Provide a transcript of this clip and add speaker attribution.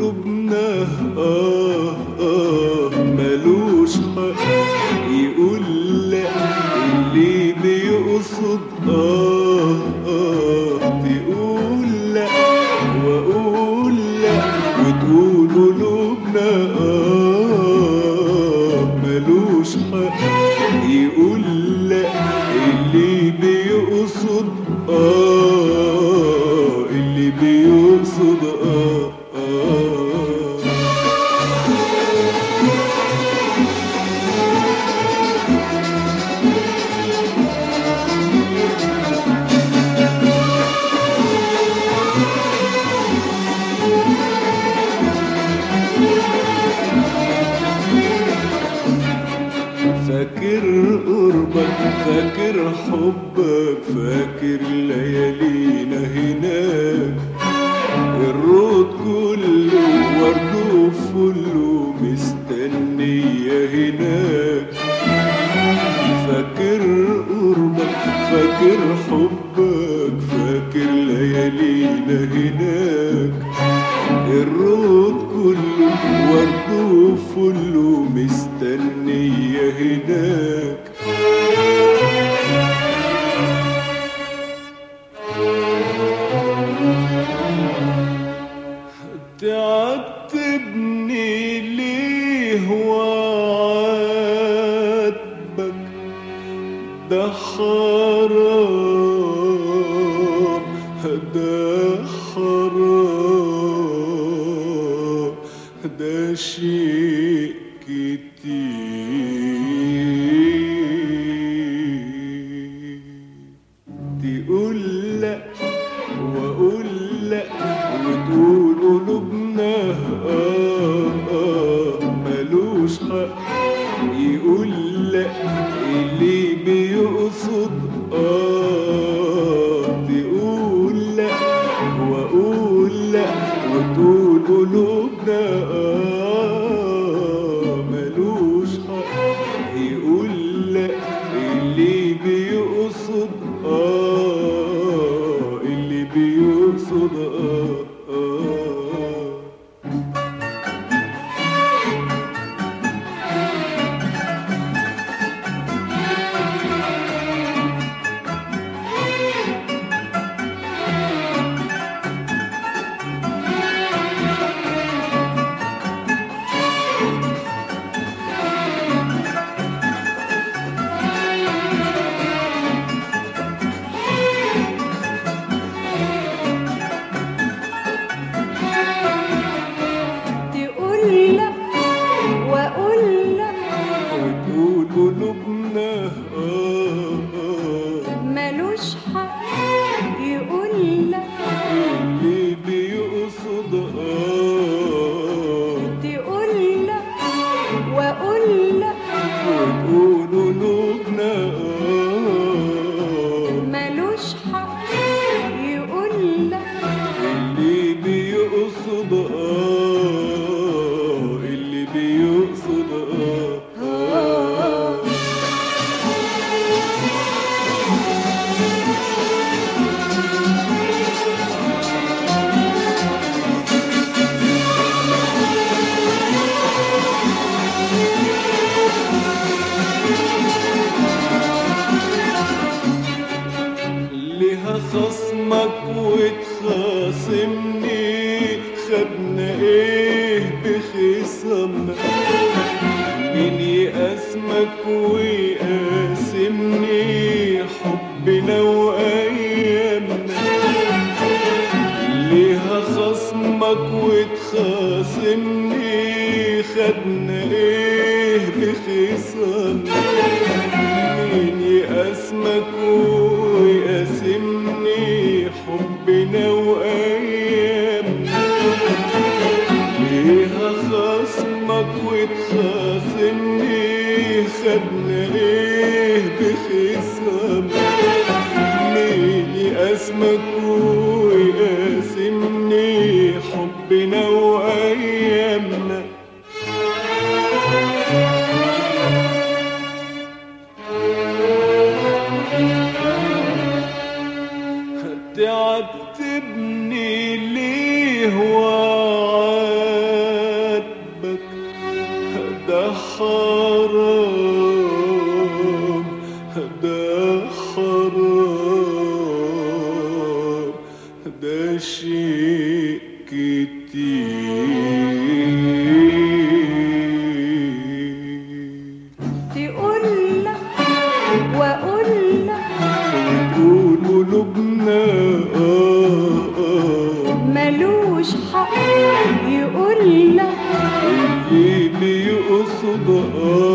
Speaker 1: قلوبنا آه آه ملوش حق يقول لا اللي بيقصد آه آه تقول لا وأقول لا وتقول قلوبنا آه ملوش حق يقول لا اللي بيقصد آه اللي بيقصد آه آه فاكر قربك فاكر حبك فاكر ليالينا هناك الرود كله ورد وفله مستنية هناك فاكر قربك فاكر حبك فاكر ليالينا هناك الرود كله ورد وفله مستنية هناك تعتبني ليه وعاتبك ده حرام ده حرام ده شيء كتير تقول لا واقول لا وتقول قلوبنا آه آه ملوش حق يقول لا اللي بيقصد آه تقول لا واقول لا وتقول قلوبنا آه ملوش حق يقول لا اللي بيقصد آه اللي بيقصد آه آه
Speaker 2: تقول لا واقول لا
Speaker 1: وتقول قلوبنا آه آه
Speaker 2: ملوش حق يقول لا
Speaker 1: اللي بيقصد آه
Speaker 2: تقول لا واقول لا
Speaker 1: وتقول قلوبنا آه
Speaker 2: ملوش حق يقول لا
Speaker 1: اللي بيقصد آه اللي بيقصد آه آه ليها خصمك وتخاصمني خدنا ايه بخصمنا مين يقاسمك ويقاسمني حبنا وايامنا ليها خصمك وتخاصمني خدنا ايه بخصمنا مين يقاسمك ويقاسمني حبنا وايامنا ليها خصمك وتخاصمني خدنا ايه بخصمنا مين يقاسمك ويقاسمني حبنا وايامنا تعتبني ليه وعاتبك حرام ده حرام ده شيء كتير
Speaker 2: تقول لك واقول لك
Speaker 1: قولوا لبنا آه آه
Speaker 2: ملوش حق يقول لك
Speaker 1: اللي يقصد آه